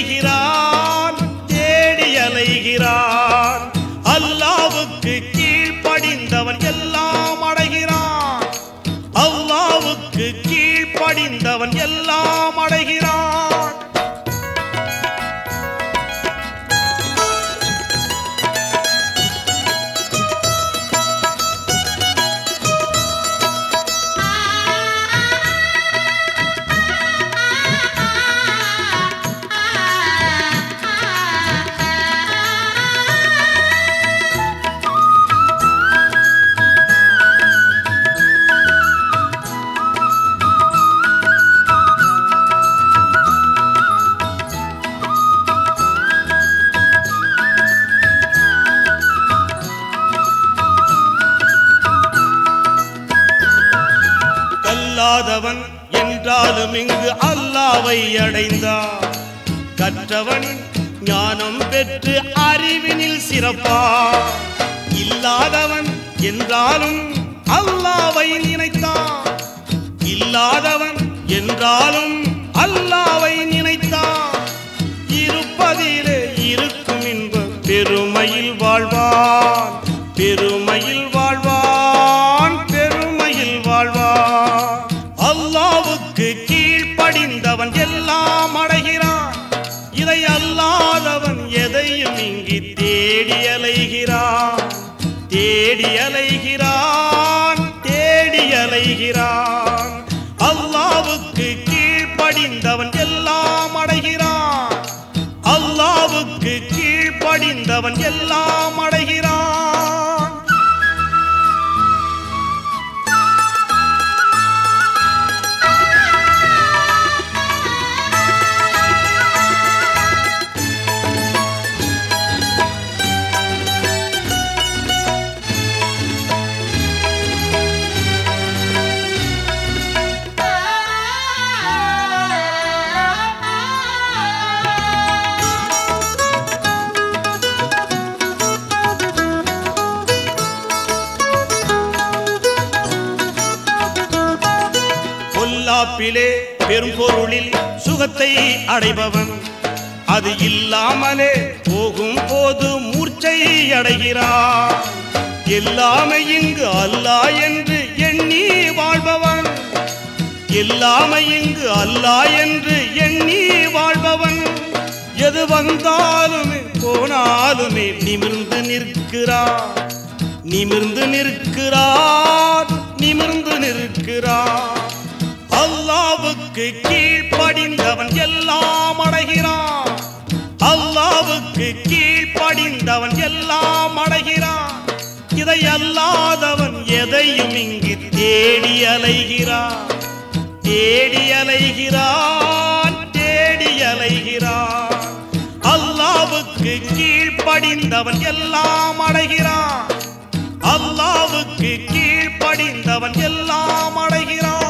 அலைகிறான் தேடி அலைகிறான் அல்லாவுக்கு கீழ்ப்படிந்தவன் எல்லாம் அடைகிறான் அல்லாவுக்கு கீழ்ப்படிந்தவன் எல்லாம் அடைகிறான் கல்லாதவன் என்றாலும் இங்கு அல்லாவை அடைந்தான் கற்றவன் ஞானம் பெற்று அறிவினில் சிறப்பா இல்லாதவன் என்றாலும் அல்லாவை நினைத்தான் இல்லாதவன் என்றாலும் அல்லாவை நினைத்தான் இருப்பதிலே இருக்கும் இன்ப பெருமையில் வாழ்வான் பெருமையில் வாழ்வான் பெருமையில் வாழ்வான் அல்லாவுக்கு கீழ்ப்படிந்தவன் எல்லாம் அடைகிறான் இதை அல்லாதவன் எதையும் இங்கு தேடி அலைகிறான் தேடி அலைகிறான் தேடி அலைகிறான் அல்லாவுக்கு கீழ்ப்படிந்தவன் எல்லாம் அடைகிறான் அல்லாவுக்கு கீழ்ப்படிந்தவன் எல்லாம் அடைகிறான் பொல்லாப்பிலே பெரும்பொருளில் சுகத்தை அடைபவன் அது இல்லாமலே போகும் போது மூர்ச்சை அடைகிறான் எல்லாமே இங்கு அல்லாஹ் என்று எண்ணி வாழ்பவன் எல்லாமே இங்கு அல்லாஹ் என்று எண்ணி வாழ்பவன் எது வந்தாலுமே போனாலுமே நிமிர்ந்து நிற்கிறான் நிமிர்ந்து நிற்கிறார் நிமிர்ந்து நிற்கிறார் அல்லாவுக்கு கீழ்ப்படிந்தவன் எல்லாம் அடைகிறான் அல்லாவுக்கு கீழ்ப்படிந்தவன் எல்லாம் அடைகிறான் இதை அல்லாதவன் எதையும் இங்கு தேடி அலைகிறான் தேடி அலைகிறான் தேடி அலைகிறான் அல்லாவுக்கு கீழ்ப்படிந்தவன் எல்லாம் அடைகிறான் அல்லாவுக்கு கீழ்ப்படிந்தவன் எல்லாம் அடைகிறான்